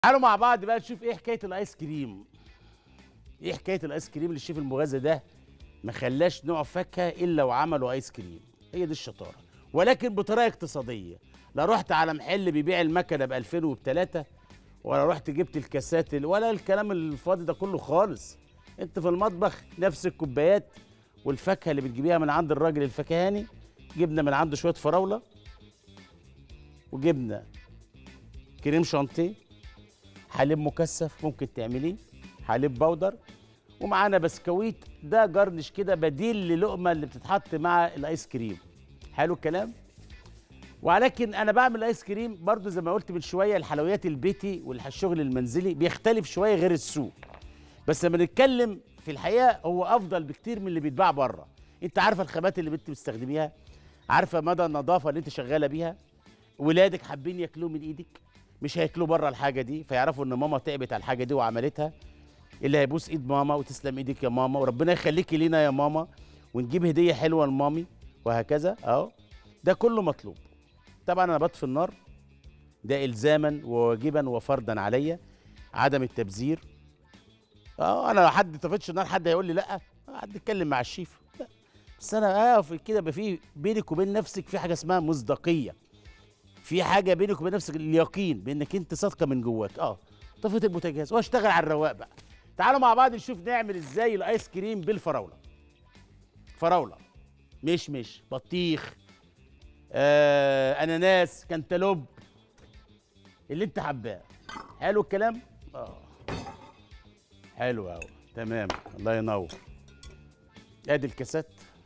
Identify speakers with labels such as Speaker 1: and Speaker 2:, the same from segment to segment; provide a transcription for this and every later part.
Speaker 1: تعالوا مع بعض بقى نشوف ايه حكايه الايس كريم ايه حكايه الايس كريم اللي الشيف المغازي ده ما خلاش نوع فاكهه الا وعملوا ايس كريم هي دي الشطاره ولكن بطريقه اقتصاديه لا رحت على محل بيبيع المكنه ب 2000 وب 3 ولا رحت جبت الكاسات ال- ولا الكلام الفاضي ده كله خالص انت في المطبخ نفس الكوبايات والفاكهه اللي بتجيبيها من عند الراجل الفكهاني جبنا من عنده شويه فراوله وجبنا كريم شانتيه حليب مكثف ممكن تعمليه حليب بودر ومعانا بسكويت ده جرنش كده بديل للقمه اللي بتتحط مع الايس كريم حلو الكلام ولكن انا بعمل ايس كريم برضو زي ما قلت من شويه الحلويات البيتي والشغل المنزلي بيختلف شويه غير السوق بس لما نتكلم في الحقيقه هو افضل بكتير من اللي بيتباع بره انت عارفه الخامات اللي انت بتستخدميها عارفه مدى النظافه اللي انت شغاله بيها ولادك حابين ياكلوه من ايدك مش هياكلوا بره الحاجه دي فيعرفوا ان ماما تعبت على الحاجه دي وعملتها اللي هيبوس ايد ماما وتسلم ايدك يا ماما وربنا يخليكي لينا يا ماما ونجيب هديه حلوه لمامي وهكذا اهو ده كله مطلوب طبعا انا بطفي النار ده الزاما وواجبا وفرضا عليا عدم التبذير اه انا لو حد طفيتش النار حد هيقول لي لا حد يتكلم مع الشيف لا بس انا اه في كده يبقى في بينك وبين نفسك في حاجه اسمها مصداقيه في حاجه بينك وبين نفسك اليقين بانك انت صادقه من جواك اه طفيت البوتاجاز واشتغل على الرواق بقى تعالوا مع بعض نشوف نعمل ازاي الايس كريم بالفراوله فراوله مش مش بطيخ آه اناناس كنتالوب اللي انت حباه حلو الكلام اه حلو قوي تمام الله ينور ادي الكاسات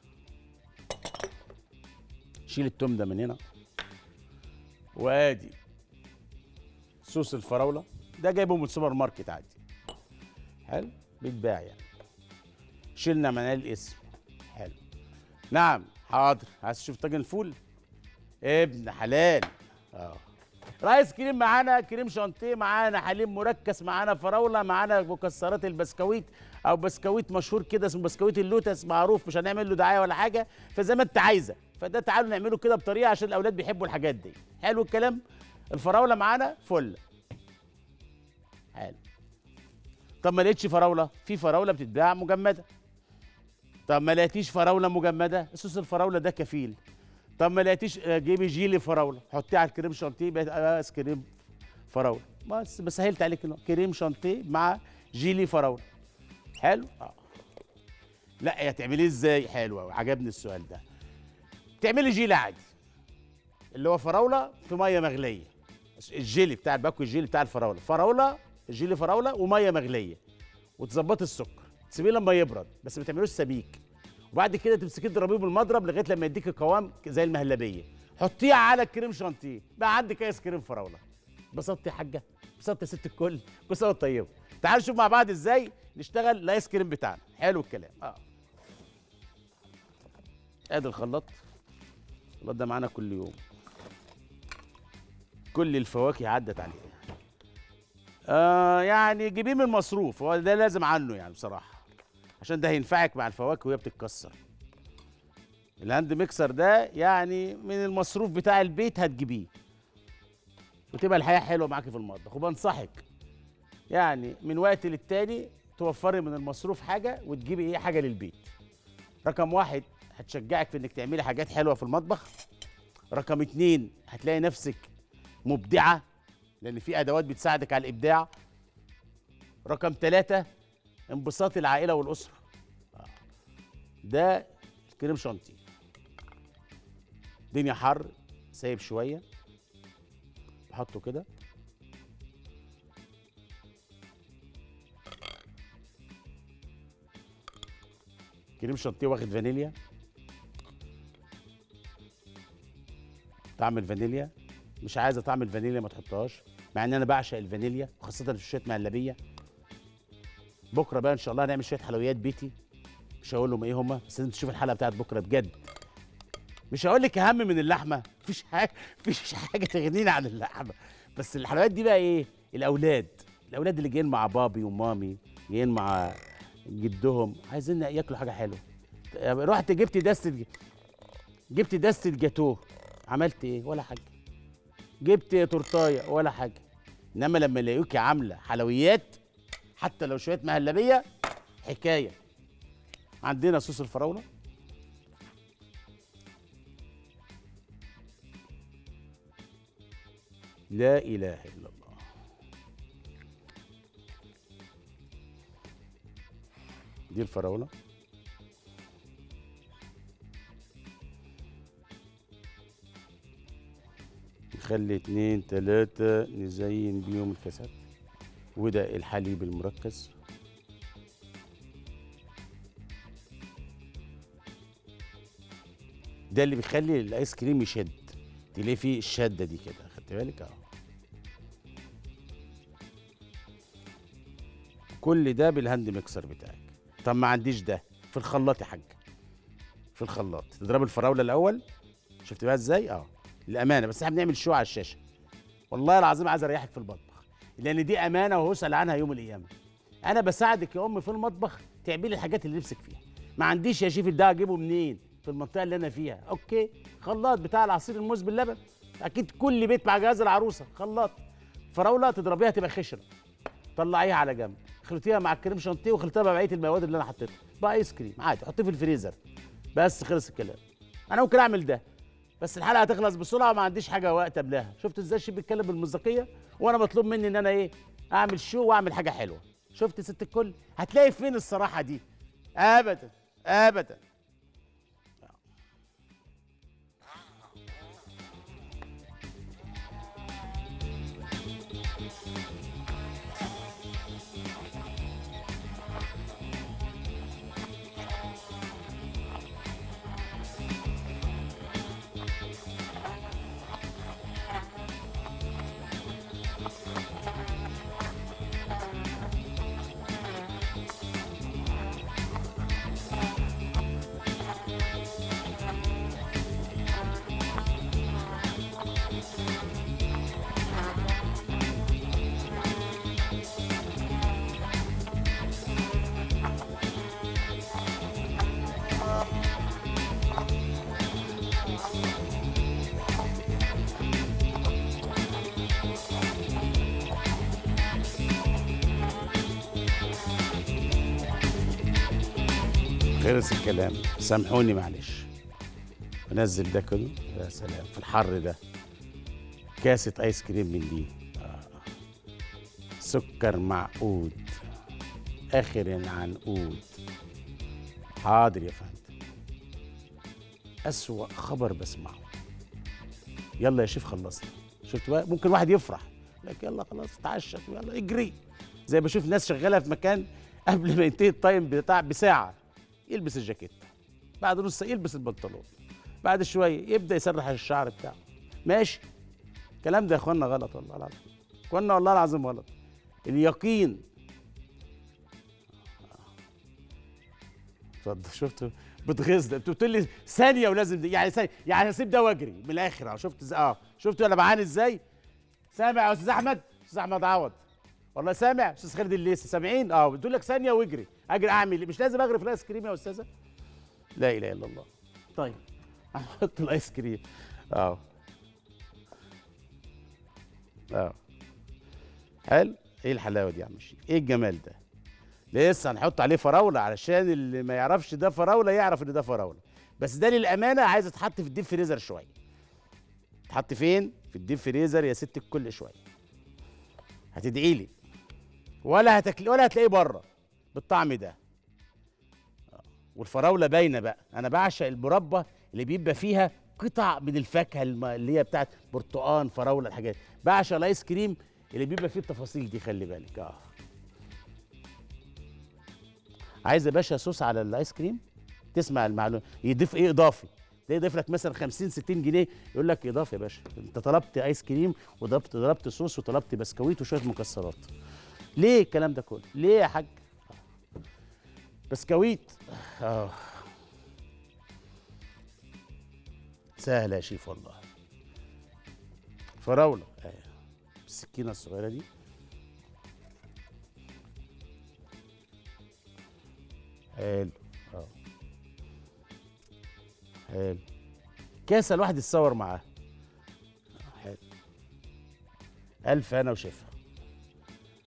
Speaker 1: شيل التوم ده من هنا وادي صوص الفراوله ده جايبه من السوبر ماركت عادي حلو بيتباع يعني شلنا منال الاسم حلو نعم حاضر عايز تشوف طاجن الفول ابن حلال اه رايس كريم معانا كريم شانتيه معانا حليب مركز معانا فراوله معانا مكسرات البسكويت او بسكويت مشهور كده اسمه بسكويت اللوتس معروف مش هنعمل له دعايه ولا حاجه فزي ما انت عايزه فده تعالوا نعمله كده بطريقه عشان الاولاد بيحبوا الحاجات دي حلو الكلام الفراوله معانا فل حلو طب ما لقيتش فراوله في فراوله بتتباع مجمده طب ما لقيتيش فراوله مجمده صوص الفراوله ده كفيل طب ما لقيتيش آه، جيبي جيلي فراوله حطيه على الكريم شانتيه بقى ايس كريم فراوله بس بس سهلت عليك إنه كريم شانتيه مع جيلي فراوله حلو اه لا يا تعمليه ازاي حلو قوي عجبني السؤال ده تعملي جيلي عادي اللي هو فراوله في ميه مغليه الجيلي بتاع الباكو الجيلي بتاع الفراوله فراوله جيلي فراوله وميه مغليه وتظبطي السكر تسيبيه لما يبرد بس ما تعملوش سميك وبعد كده تمسكيه تضربيه بالمضرب لغايه لما يديك قوام زي المهلبيه حطيه على الكريم شانتيه بقى عندك ايس كريم فراوله بسطت يا حاجه بسطت يا ست الكل كل سنه وأنت طيبه تعالوا نشوف مع بعض ازاي نشتغل الايس كريم بتاعنا حلو الكلام اه ادي الخلاط الخلاط ده معانا كل يوم كل الفواكه عدت عليه آه يعني جيبيه من المصروف هو ده لازم عنه يعني بصراحه عشان ده هينفعك مع الفواكه وهي بتتكسر الهاند ميكسر ده يعني من المصروف بتاع البيت هتجيبيه وتبقى الحياه حلوه معاكي في المطبخ وبنصحك يعني من وقت للتاني توفري من المصروف حاجه وتجيبي ايه حاجه للبيت رقم واحد هتشجعك في انك تعملي حاجات حلوه في المطبخ رقم اتنين هتلاقي نفسك مبدعه لان في ادوات بتساعدك على الابداع رقم ثلاثة انبساط العائله والاسره آه. ده الكريم شانتيه الدنيا حر سايب شويه بحطه كده كريم شانتيه واخد فانيليا طعم الفانيليا مش عايزه طعم الفانيليا ما تحطهاش مع ان انا بعشق الفانيليا وخاصه في شويه مهلبيه بكره بقى ان شاء الله هنعمل شويه حلويات بيتي مش هقول لهم ايه هما بس لازم تشوف الحلقه بتاعت بكره بجد مش هقول لك اهم من اللحمه مفيش حاجه مفيش حاجه تغنينا عن اللحمه بس الحلويات دي بقى ايه الاولاد الاولاد اللي جايين مع بابي ومامي جايين مع جدهم عايزين ياكلوا حاجه حلوه رحت جبت دستة جبت دستة جاتوه عملت ايه ولا حاجه جبت تورتايه ولا حاجه انما لما يلاقوكي عامله حلويات حتى لو شويه مهلبيه حكايه عندنا صوص الفراوله لا اله الا الله دي الفراوله نخلي اتنين تلاتة نزين بيهم الكاسات وده الحليب المركز ده اللي بيخلي الايس كريم يشد تلاقي فيه الشده دي كده خدت بالك اهو كل ده بالهاند ميكسر بتاعك طب ما عنديش ده في الخلاط يا حاج في الخلاط تضرب الفراوله الاول شفت بقى ازاي اه الامانه بس احنا بنعمل شو على الشاشه والله العظيم عايز اريحك في المطبخ لان دي امانه وهسال عنها يوم القيامه انا بساعدك يا امي في المطبخ تعملي الحاجات اللي نفسك فيها ما عنديش يا شيف ده اجيبه منين في المنطقه اللي انا فيها اوكي خلاط بتاع العصير الموز باللبن اكيد كل بيت مع جهاز العروسه خلاط فراوله تضربيها تبقى خشره طلعيها على جنب خلطيها مع الكريم شانتيه وخلطيها مع بقيه المواد اللي انا حطيتها بقى ايس كريم عادي حطيه في الفريزر بس خلص الكلام انا ممكن اعمل ده بس الحلقه هتخلص بسرعه وما عنديش حاجه وقت قبلها شفت ازاي الشيف بيتكلم بالمصداقيه وانا مطلوب مني ان انا ايه اعمل شو واعمل حاجه حلوه شفت ست الكل هتلاقي فين الصراحه دي ابدا ابدا خلص الكلام سامحوني معلش انزل ده كله يا سلام في الحر ده كاسة ايس كريم من دي آه. سكر معقود اخر عنقود حاضر يا فندم اسوأ خبر بسمعه يلا يا شيف خلصنا شفت بقى ممكن واحد يفرح لك يلا خلاص اتعشت يلا اجري زي بشوف ناس شغاله في مكان قبل ما ينتهي التايم بتاع بساعه يلبس الجاكيت بعد نص ساعه يلبس البنطلون بعد شويه يبدا يسرح الشعر بتاعه ماشي الكلام ده يا اخوانا غلط والله العظيم اخوانا والله العظيم غلط اليقين اتفضل شفتوا بتغيظ ده انت بتقول لي ثانيه ولازم دي يعني ثانيه يعني هسيب ده واجري من الاخر اه شفت ازاي اه شفتوا انا بعاني ازاي سامع يا استاذ احمد استاذ احمد عوض والله سامع استاذ خالد الليثي سامعين اه بتقول لك ثانيه واجري اجري اعمل ايه مش لازم اجري في الايس كريم يا استاذه لا اله الا الله طيب هنحط الايس كريم اه اه حلو ايه الحلاوه دي يا عم الشيف ايه الجمال ده لسه هنحط عليه فراوله علشان اللي ما يعرفش ده فراوله يعرف ان ده فراوله بس ده للامانه عايز يتحط في الديب فريزر شويه تحط فين في الديب فريزر يا ست الكل شويه هتدعي لي ولا هتاكل ولا هتلاقيه بره بالطعم ده آه. والفراوله باينه بقى انا بعشق المربى اللي بيبقى فيها قطع من الفاكهه الم- اللي هي بتاعت برتقان فراوله الحاجات بعشق الايس كريم اللي بيبقى فيه التفاصيل دي خلي بالك اه عايز يا باشا صوص على الايس كريم تسمع المعلومه يضيف ايه اضافي ده يضيف لك مثلا 50 60 جنيه يقول لك اضافي يا باشا انت طلبت ايس كريم وضربت طلبت صوص وطلبت بسكويت وشويه مكسرات ليه الكلام ده كله ليه يا حاج بسكويت اه سهله يا شيف والله فراوله اهي السكينه الصغيره دي حلو اه حلو كاسه الواحد يتصور معاه آه، حلو الف انا وشفا